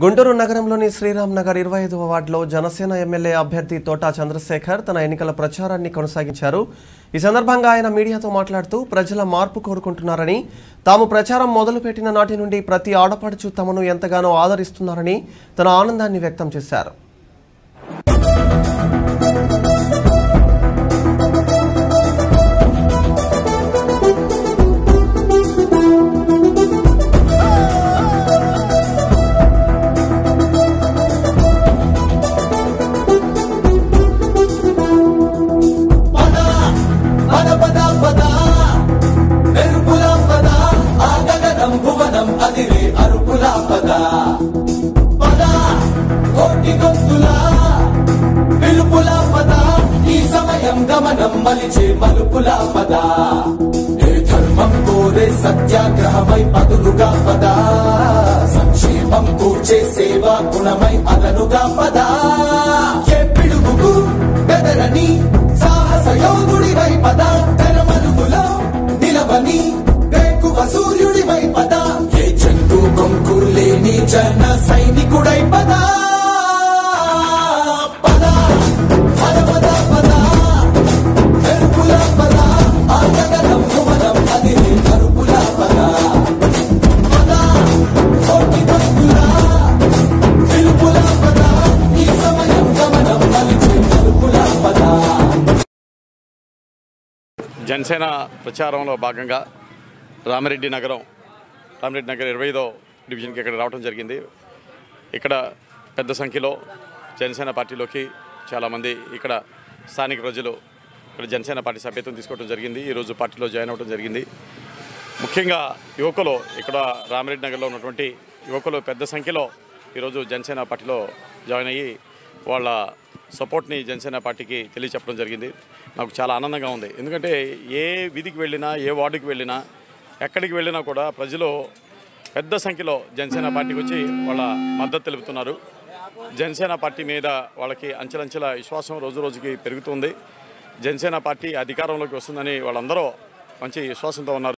గుంటూరు నగరంలోని శ్రీరామ్ నగర్ ఇరవై ఐదవ వార్డులో జనసేన ఎమ్మెల్యే అభ్యర్థి తోటా చంద్రశేఖర్ తన ఎన్నికల ప్రచారాన్ని కొనసాగించారు ఈ సందర్భంగా ఆయన మీడియాతో మాట్లాడుతూ ప్రజల మార్పు కోరుకుంటున్నారని తాము ప్రచారం మొదలుపెట్టిన నాటి నుండి ప్రతి ఆడపడుచు తమను ఎంతగానో ఆదరిస్తున్నారని తన ఆనందాన్ని వ్యక్తం చేశారు పద పద పద పద మెరుపుల పద ఆ గగనం భువనం అదిరే అరుపుల పద పద కోటి గొంతుల పిలుపుల పద ఈ సమయం గమనం మలిచే మలుపుల పద ఏ ధర్మం కోరే సత్యాగ్రహమై పదులుగా పద సంక్షేమం కూర్చే సేవా గుణమై అదనుగా పద ఏ పిడుగుకు బెదరని సాహస యోధుడివై పద తెరమరుగులో నిలవని వేకువ సూర్యుడివై పద ఏ చెంగు కొంకు లేని జన సైనికుడై పద పద పద పద పద మెరుపుల పద ఆ గగనం భువనం అది కరుపుల పద పద కోటి భక్తుల పిలుపుల పద ఈ సమయం గమనం మలిచే మలుపుల పద జనసేన ప్రచారంలో భాగంగా రామిరెడ్డి నగరం రామిరెడ్డి నగర్ ఇరవై ఐదో డివిజన్కి ఇక్కడ రావడం జరిగింది ఇక్కడ పెద్ద సంఖ్యలో జనసేన పార్టీలోకి చాలామంది ఇక్కడ స్థానిక ప్రజలు ఇక్కడ జనసేన పార్టీ సభ్యత్వం తీసుకోవడం జరిగింది ఈరోజు పార్టీలో జాయిన్ అవ్వడం జరిగింది ముఖ్యంగా యువకులు ఇక్కడ రామిరెడ్డి నగర్లో ఉన్నటువంటి యువకులు పెద్ద సంఖ్యలో ఈరోజు జనసేన పార్టీలో జాయిన్ అయ్యి వాళ్ళ సపోర్ట్ని జనసేన పార్టీకి తెలియచెప్పడం జరిగింది నాకు చాలా ఆనందంగా ఉంది ఎందుకంటే ఏ వీధికి వెళ్ళినా ఏ వార్డుకి వెళ్ళినా ఎక్కడికి వెళ్ళినా కూడా ప్రజలు పెద్ద సంఖ్యలో జనసేన పార్టీకి వచ్చి వాళ్ళ మద్దతు తెలుపుతున్నారు జనసేన పార్టీ మీద వాళ్ళకి అంచెలంచెల విశ్వాసం రోజు రోజుకి పెరుగుతుంది జనసేన పార్టీ అధికారంలోకి వస్తుందని వాళ్ళందరూ మంచి విశ్వాసంతో ఉన్నారు